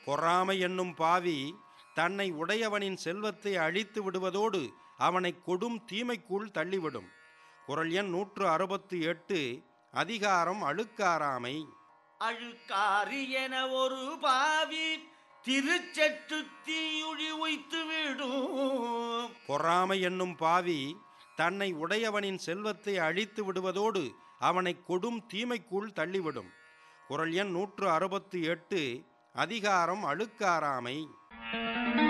பொறாமை என்னும் பாவி தன்னை உடையவனின் செல்வத்தை அழித்து விடுவதோடு அவனை கொடும் தீமைக்குள் தள்ளிவிடும் குரல் எண் நூற்று அறுபத்தி எட்டு அதிகாரம் அழுக்காராமை அழுக்காறு என ஒரு பாவி திருச்செற்று தீயுழி உய்த்து விடும் பொறாமை என்னும் பாவி தன்னை உடையவனின் செல்வத்தை அழித்து விடுவதோடு அவனை கொடும் தீமைக்குள் தள்ளிவிடும் குரல் எண் நூற்று அறுபத்தி எட்டு அதிகாரம் அழுக்காராமை